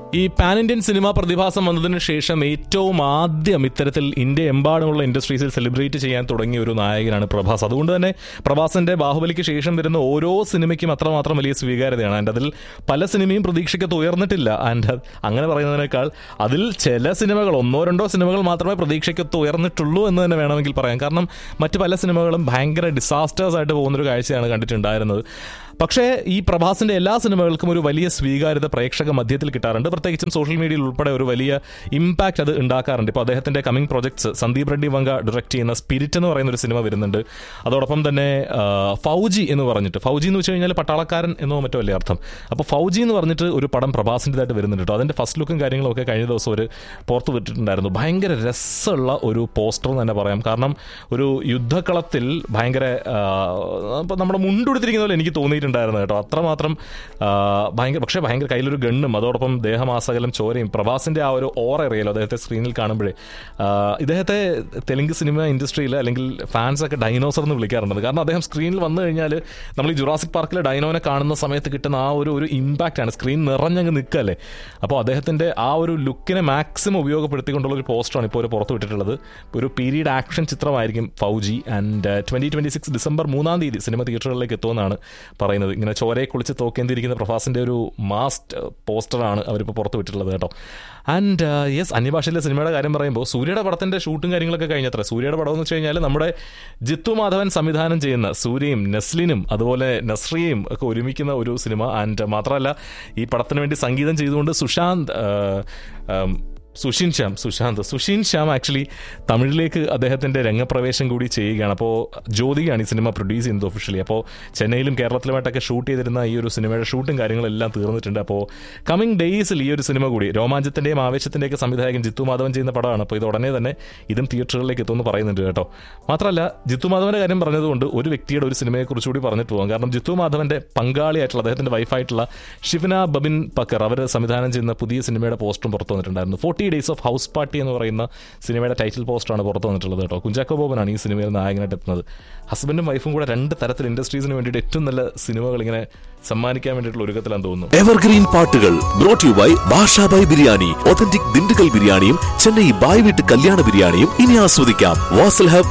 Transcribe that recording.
ഈ pan Indian cinema പ്രതിഭാസം വന്നതിന് ശേഷം ഏറ്റവും ആദ്യം ഇത്തരത്തിൽ ഇന്ത്യ എമ്പാടുമുള്ള ഇൻഡസ്ട്രീസിൽ സെലിബ്രേറ്റ് ചെയ്യാൻ തുടങ്ങിയ ഒരു നായകനാണ് പ്രഭാസ് അതുകൊണ്ട് തന്നെ പ്രഭാസിന്റെ ബാഹുബലിക്ക് ശേഷം വരുന്ന ഓരോ സിനിമയ്ക്കും അത്രമാത്രം വലിയ സ്വീകാര്യതയാണ് ആൻഡ് അതിൽ പല സിനിമയും പ്രതീക്ഷയ്ക്കത്ത് ഉയർന്നിട്ടില്ല ആൻഡ് അങ്ങനെ പറയുന്നതിനേക്കാൾ അതിൽ ചില സിനിമകൾ ഒന്നോ രണ്ടോ സിനിമകൾ മാത്രമേ പ്രതീക്ഷയ്ക്കത്ത് ഉയർന്നിട്ടുള്ളൂ എന്ന് തന്നെ വേണമെങ്കിൽ പറയാം കാരണം മറ്റ് പല സിനിമകളും ഭയങ്കര ഡിസാസ്റ്റേഴ്സ് ആയിട്ട് പോകുന്നൊരു കാഴ്ചയാണ് കണ്ടിട്ടുണ്ടായിരുന്നത് പക്ഷേ ഈ പ്രഭാസിന്റെ എല്ലാ സിനിമകൾക്കും ഒരു വലിയ സ്വീകാര്യത പ്രേക്ഷക മധ്യത്തിൽ കിട്ടാറുണ്ട് പ്രത്യേകിച്ചും സോഷ്യൽ മീഡിയയിൽ ഉൾപ്പെടെ ഒരു വലിയ ഇമ്പാക്ട് അത് ഉണ്ടാക്കാറുണ്ട് ഇപ്പോൾ അദ്ദേഹത്തിന്റെ coming projects Sandeep Reddy Vanga direct ചെയ്യുന്ന സ്പിരിറ്റ് എന്ന് പറയുന്ന ഒരു സിനിമ വരുന്നുണ്ട് അതോടൊപ്പം തന്നെ ആ, ഫൗജി എന്ന് പറഞ്ഞിട്ട് ഫൗജി എന്ന് വെച്ച് കഴിഞ്ഞാൽ പട്ടാളക്കാരൻ എന്നോ മറ്റോ അല്ലേ അർത്ഥം അപ്പോൾ ഫൗജി എന്ന് പറഞ്ഞിട്ട് ഒരു പടം പ്രഭാസിൻ്റെതായിട്ട് വരുന്നുണ്ട് കേട്ടോ അതിന്റെ ഫസ്റ്റ് ലുക്കും കാര്യങ്ങളും ഒക്കെ കഴിഞ്ഞ ദിവസം ഒരു പുറത്ത് വിട്ടിട്ടുണ്ടായിരുന്നു ഭയങ്കര രസമുള്ള ഒരു പോസ്റ്റർ എന്ന് തന്നെ പറയാം കാരണം ഒരു യുദ്ധക്കളത്തിൽ ഭയങ്കര അപ്പോൾ നമ്മുടെ മുണ്ടുടുത്തിരിക്കുന്ന പോലെ എനിക്ക് തോന്നിയിട്ടുണ്ടായിരുന്നു കേട്ടോ അത്രമാത്രം ആ, ഭയങ്കര പക്ഷേ ഭയങ്കര കയ്യിലൊരു ഗണ്ണും അതോടൊപ്പം ദേഹമാസകലം ചോരയും പ്രഭാസിന്റെ ആ ഒരു ഓറ അറിയാലോ അദ്ദേഹത്തെ സ്ക്രീനിൽ കാണുമ്പോഴേ ആ, ഇദ്ദേഹത്തെ തെലുങ്ക് സിനിമ ഇൻഡസ്ട്രിയിൽ അല്ലെങ്കിൽ ഫാൻസ് ഒക്കെ ഡൈനോസർ എന്ന് വിളിക്കാറുണ്ട് കാരണം അദ്ദേഹം സ്ക്രീനിൽ വന്നു കഴിഞ്ഞാൽ നമ്മൾ ഈ ജുറാസിക് പാർക്കിലെ ഡൈനോനെ കാണുന്ന സമയത്ത് കിട്ടുന്ന ആ ഒരു ഒരു ഇമ്പാക്റ്റ് ആണ് സ്ക്രീൻ നിറഞ്ഞങ്ങ് നിൽക്കല്ലേ അപ്പോൾ അദ്ദേഹത്തിന്റെ ആ ഒരു ലുക്കിനെ മാക്സിമം ഉപയോഗപ്പെടുത്തിക്കൊണ്ടുള്ള ഒരു പോസ്റ്ററാണ് ഇപ്പോൾ ഒരു പുറത്ത് വിട്ടിട്ടുള്ളത് ഒരു പീരീഡ് ആക്ഷൻ ചിത്രമായിരിക്കും Fauji and twenty twenty six December മൂന്നാം തീയതി സിനിമ തിയേറ്ററുകളിലേക്ക് എത്തുമെന്നാണ് പറയുന്നത് ഇങ്ങനെ ചോരയെ കുളിച്ച് തോക്കേന്തിരിക്കുന്ന പ്രഭാസിന്റെ ഒരു മാസ്റ്റ് പോസ്റ്ററാണ് അവരിപ്പോൾ പുറത്ത് വിട്ടിട്ടുള്ളത് കേട്ടോ ആൻഡ് യെസ് അന്യഭാഷയിലെ സിനിമയുടെ കാര്യം പറയുമ്പോൾ സൂര്യയുടെ പടത്തിന്റെ ഷൂട്ടും കാര്യങ്ങളൊക്കെ കഴിഞ്ഞത്ര സൂര്യയുടെ പടം എന്ന് വെച്ച് കഴിഞ്ഞാൽ നമ്മുടെ ജിത്തു മാധവൻ സംവിധാനം ചെയ്യുന്ന സൂര്യയും നെസ്ലിനും അതുപോലെ നസ്രിയയും ഒക്കെ ഒരുമിക്കുന്ന ഒരു സിനിമ ആൻഡ് മാത്രമല്ല ഈ പടത്തിന് വേണ്ടി സംഗീതം ചെയ്തുകൊണ്ട് സുശാന്ത് ആ, ആം, സുഷിൻ ശ്യാം സുശാന്ത് സുഷിൻ ശ്യാം ആക്ച്വലി തമിഴിലേക്ക് അദ്ദേഹത്തിന്റെ രംഗപ്രവേശം കൂടി ചെയ്യുകയാണ് അപ്പോൾ ജ്യോതികയാണ് ഈ സിനിമ പ്രൊഡ്യൂസ് ചെയ്യുന്നത് ഒഫീഷ്യലി അപ്പോൾ ചെന്നൈയിലും കേരളത്തിലുമായിട്ടൊക്കെ ഷൂട്ട് ചെയ്തിരുന്ന ഈ ഒരു സിനിമയുടെ ഷൂട്ടും കാര്യങ്ങളെല്ലാം തീർന്നിട്ടുണ്ട് അപ്പോൾ കമ്മിങ് ഡേയ്സിൽ ഈ ഒരു സിനിമ കൂടി രോമാഞ്ചത്തിന്റെയും ആവേശത്തിന്റെയൊക്കെ സംവിധായകൻ ജിത്തു മാധവൻ ചെയ്യുന്ന പടമാണ് അപ്പോൾ ഇത് ഉടനെ തന്നെ ഇതും തിയേറ്ററുകളിലേക്ക് എത്തുമെന്ന് പറയുന്നുണ്ട് കേട്ടോ മാത്രമല്ല ജിത്തു മാധവന്റെ കാര്യം പറഞ്ഞതുകൊണ്ട് ഒരു വ്യക്തിയുടെ ഒരു സിനിമയെ കുറിച്ചുകൂടി പറഞ്ഞിട്ട് പോകാം കാരണം ജിത്തു മാധവന്റെ പങ്കാളിയായിട്ടുള്ള അദ്ദേഹത്തിന്റെ വൈഫായിട്ടുള്ള ഷിഫിന ബബിൻ പക്കർ അവർ സംവിധാനം ചെയ്യുന്ന പുതിയ സിനിമയുടെ പോസ്റ്ററും പുറത്തു വന്നിട്ടുണ്ടായിരുന്നു forty days of house party എന്ന് പറയുന്ന സിനിമയുടെ ടൈറ്റിൽ പോസ്റ്ററാണ് പുറത്തു വന്നിട്ടുള്ളത് കേട്ടോ കുഞ്ചാക്കോ ബോബനാണ് ഈ സിനിമയിൽ നായകനായിട്ട് എത്തുന്നത് ഹസ്ബൻഡും വൈഫും കൂടെ രണ്ട് തരത്തിൽ ഇൻഡസ്ട്രീസിന് വേണ്ടിയിട്ട് ഏറ്റവും നല്ല സിനിമകൾ ഇങ്ങനെ സമ്മാനിക്കാൻ വേണ്ടിയിട്ടുള്ള ഒരുക്കത്തിലാന്ന് തോന്നുന്നു എവർഗ്രീൻ പാട്ടുകൾ brought you by Bashabhai biryani authentic Dindigul ബിരിയാണിയും ചെന്നൈ ബായ് വീട്ട് കല്യാണ ബിരിയാണിയും ഇനി ആസ്വദിക്കാം വാസൽ ഹബ്